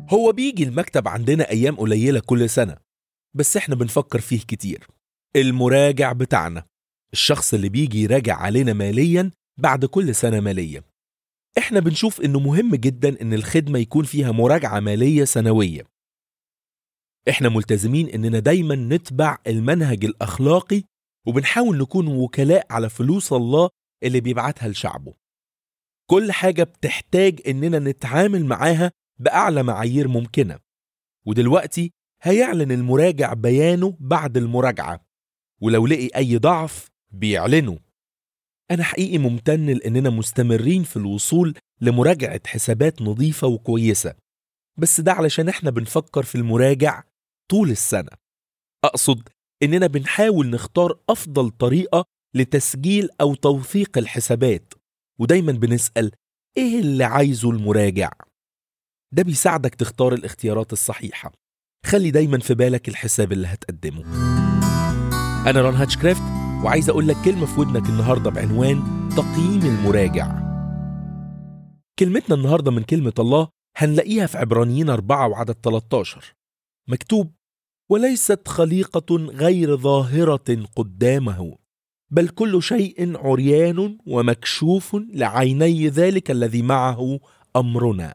هو بيجي المكتب عندنا أيام قليلة كل سنة بس احنا بنفكر فيه كتير المراجع بتاعنا الشخص اللي بيجي يراجع علينا ماليا بعد كل سنة مالية احنا بنشوف انه مهم جدا ان الخدمة يكون فيها مراجعة مالية سنوية احنا ملتزمين اننا دايما نتبع المنهج الاخلاقي وبنحاول نكون وكلاء على فلوس الله اللي بيبعتها لشعبه كل حاجة بتحتاج اننا نتعامل معاها بأعلى معايير ممكنة ودلوقتي هيعلن المراجع بيانه بعد المراجعة ولو لقي أي ضعف بيعلنه أنا حقيقي ممتن لأننا مستمرين في الوصول لمراجعة حسابات نظيفة وكويسة بس ده علشان احنا بنفكر في المراجع طول السنة أقصد إننا بنحاول نختار أفضل طريقة لتسجيل أو توثيق الحسابات ودايما بنسأل إيه اللي عايزه المراجع؟ ده بيساعدك تختار الاختيارات الصحيحة خلي دايما في بالك الحساب اللي هتقدمه أنا ران هاتشكرافت وعايز أقول لك كلمة في ودنك النهاردة بعنوان تقييم المراجع كلمتنا النهاردة من كلمة الله هنلاقيها في عبرانيين 4 وعدد 13 مكتوب وليست خليقة غير ظاهرة قدامه بل كل شيء عريان ومكشوف لعيني ذلك الذي معه أمرنا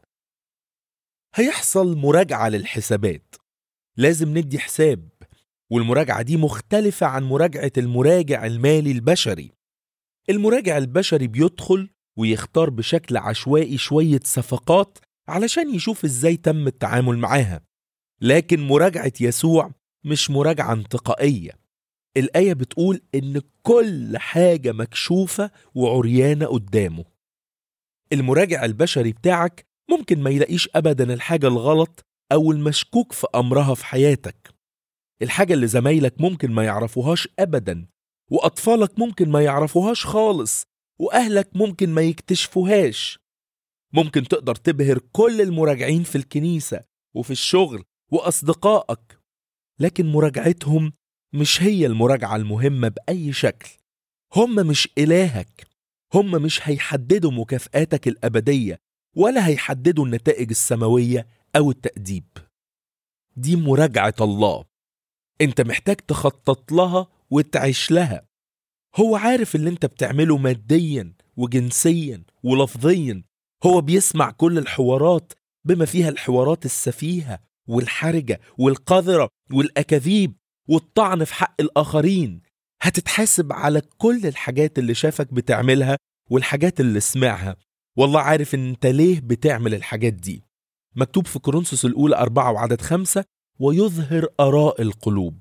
هيحصل مراجعة للحسابات لازم ندي حساب والمراجعة دي مختلفة عن مراجعة المراجع المالي البشري المراجع البشري بيدخل ويختار بشكل عشوائي شوية صفقات علشان يشوف ازاي تم التعامل معاها لكن مراجعة يسوع مش مراجعة انتقائية الآية بتقول إن كل حاجة مكشوفة وعريانة قدامه المراجع البشري بتاعك ممكن ما يلاقيش أبدا الحاجة الغلط أو المشكوك في أمرها في حياتك الحاجة اللي زمايلك ممكن ما يعرفوهاش أبدا وأطفالك ممكن ما يعرفوهاش خالص وأهلك ممكن ما يكتشفوهاش ممكن تقدر تبهر كل المراجعين في الكنيسة وفي الشغل وأصدقائك لكن مراجعتهم مش هي المراجعة المهمة بأي شكل هم مش إلهك هم مش هيحددوا مكافآتك الأبدية ولا هيحددوا النتائج السماوية أو التأديب دي مراجعة الله انت محتاج تخطط لها وتعيش لها هو عارف اللي انت بتعمله ماديا وجنسيا ولفظيا هو بيسمع كل الحوارات بما فيها الحوارات السفيهة والحرجة والقذرة والأكاذيب والطعن في حق الآخرين هتتحاسب على كل الحاجات اللي شافك بتعملها والحاجات اللي سمعها والله عارف ان انت ليه بتعمل الحاجات دي مكتوب في كورنثوس الأولى أربعة وعدد خمسة ويظهر آراء القلوب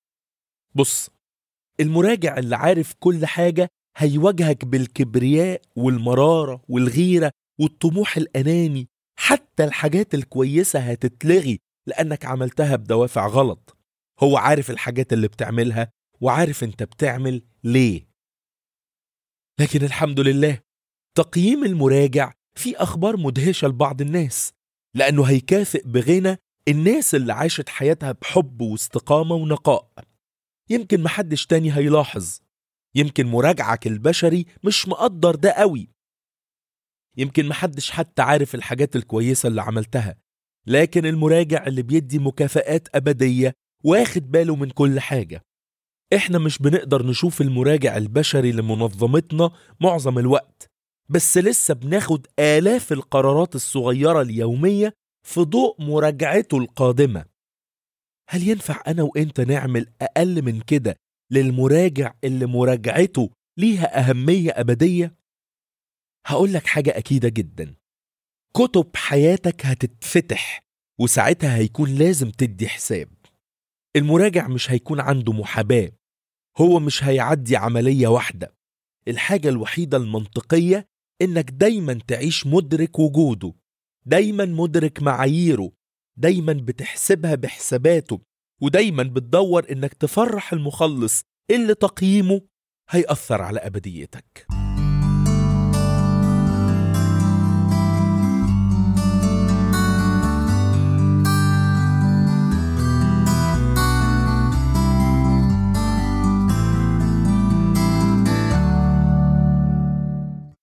بص المراجع اللي عارف كل حاجة هيواجهك بالكبرياء والمرارة والغيرة والطموح الأناني حتى الحاجات الكويسة هتتلغي لأنك عملتها بدوافع غلط هو عارف الحاجات اللي بتعملها وعارف انت بتعمل ليه لكن الحمد لله تقييم المراجع في أخبار مدهشة لبعض الناس لأنه هيكافئ بغنى الناس اللي عاشت حياتها بحب واستقامة ونقاء يمكن محدش تاني هيلاحظ يمكن مراجعك البشري مش مقدر ده قوي يمكن محدش حتى عارف الحاجات الكويسة اللي عملتها لكن المراجع اللي بيدي مكافآت أبدية واخد باله من كل حاجة احنا مش بنقدر نشوف المراجع البشري لمنظمتنا معظم الوقت بس لسه بناخد آلاف القرارات الصغيرة اليومية في ضوء مراجعته القادمة هل ينفع أنا وإنت نعمل أقل من كده للمراجع اللي مراجعته ليها أهمية أبدية؟ هقول لك حاجة أكيدة جدا كتب حياتك هتتفتح وساعتها هيكون لازم تدي حساب المراجع مش هيكون عنده محاباة هو مش هيعدي عملية واحدة الحاجة الوحيدة المنطقية إنك دايما تعيش مدرك وجوده دايما مدرك معاييره دايما بتحسبها بحساباته ودايما بتدور إنك تفرح المخلص اللي تقييمه هيأثر على أبديتك